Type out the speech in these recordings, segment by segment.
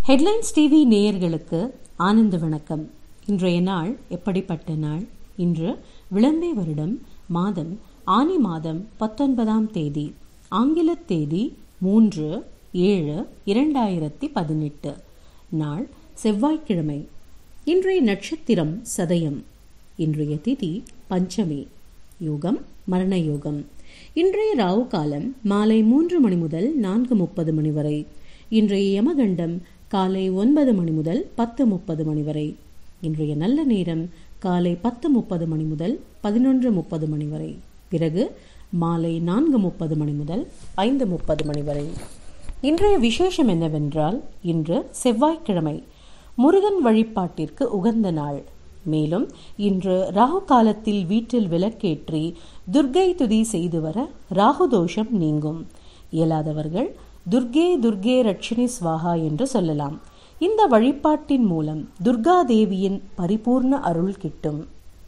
headlines TV நேயர்களுக்கு ஆனந்த வணக்கம் இன்றைய நாள் எப்படிப்பட்ட நாள் இன்று விளம்பே வருடம் மாதம் ஆனி மாதம் பத்தொன்பதாம் தேதி ஆங்கில தேதி மூன்று ஏழு இரண்டாயிரத்தி பதினெட்டு நாள் செவ்வாய்க்கிழமை இன்றைய நட்சத்திரம் சதயம் இன்றைய திதி பஞ்சமி யோகம் மரண யோகம் இன்றைய ராவு காலம் மாலை மூன்று மணி முதல் நான்கு முப்பது மணி வரை இன்றைய யமகண்டம் காலை ஒன்பது மணி முதல் பத்து முப்பது மணி வரை இன்றைய நல்ல நேரம் காலை பத்து முப்பது மணி முதல் பதினொன்று முப்பது மணி வரை பிறகு மாலை நான்கு முப்பது மணி முதல் ஐந்து முப்பது மணி வரை இன்றைய விசேஷம் என்னவென்றால் இன்று செவ்வாய்க்கிழமை முருகன் வழிபாட்டிற்கு உகந்த நாள் மேலும் இன்று ராகு காலத்தில் வீட்டில் விளக்கேற்றி துர்கை துதி செய்து வர ராகு தோஷம் நீங்கும் இயலாதவர்கள் துர்கே துர்கே ரட்சினி ஸ்வாகா என்று சொல்லலாம் இந்த வழிபாட்டின் மூலம் துர்கா தேவியின் பரிபூர்ண அருள் கிட்டும்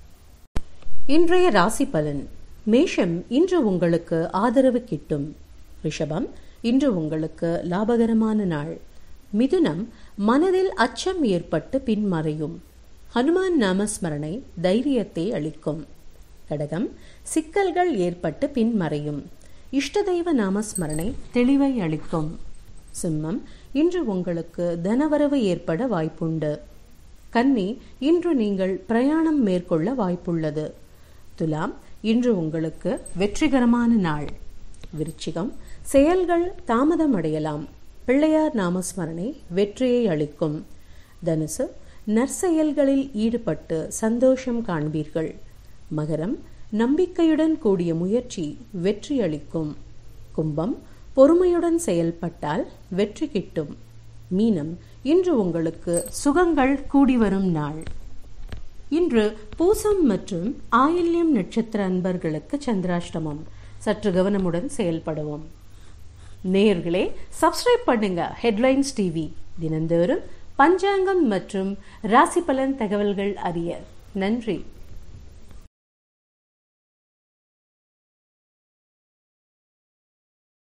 இன்றைய ராசி பலன் மேஷம் இன்று உங்களுக்கு ஆதரவு கிட்டும் ரிஷபம் இன்று உங்களுக்கு லாபகரமான நாள் மிதுனம் மனதில் அச்சம் ஏற்பட்டு பின்மறையும் ஹனுமான் நாமஸ்மரணை தைரியத்தை அளிக்கும் கடகம் சிக்கல்கள் ஏற்பட்டு பின்மறையும் இஷ்ட தெய்வ நாமஸ்மரணை தெளிவை அளிக்கும் சிம்மம் இன்று உங்களுக்கு தனவரவு ஏற்பட வாய்ப்புண்டு கன்னி இன்று நீங்கள் பிரயாணம் மேற்கொள்ள வாய்ப்புள்ளது துலாம் இன்று உங்களுக்கு வெற்றிகரமான நாள் விருச்சிகம் செயல்கள் தாமதம் அடையலாம் பிள்ளையார் நாமஸ்மரணை வெற்றியை அளிக்கும் தனுசு நற்செயல்களில் ஈடுபட்டு சந்தோஷம் காண்பீர்கள் மகரம் நம்பிக்கையுடன் கூடிய முயற்சி வெற்றி அளிக்கும் கும்பம் பொறுமையுடன் செயல்பட்டால் வெற்றி கிட்டும் மீனம் இன்று உங்களுக்கு சுகங்கள் கூடி வரும் நாள் இன்று பூசம் மற்றும் ஆயில்யம் நட்சத்திர அன்பர்களுக்கு சந்திராஷ்டமம் சற்று கவனமுடன் செயல்படுவோம் நேயர்களே சப்ஸ்கிரைப் பண்ணுங்க ஹெட்லைன்ஸ் டிவி தினந்தோறும் பஞ்சாங்கம் மற்றும் ராசி பலன் தகவல்கள் அறிய நன்றி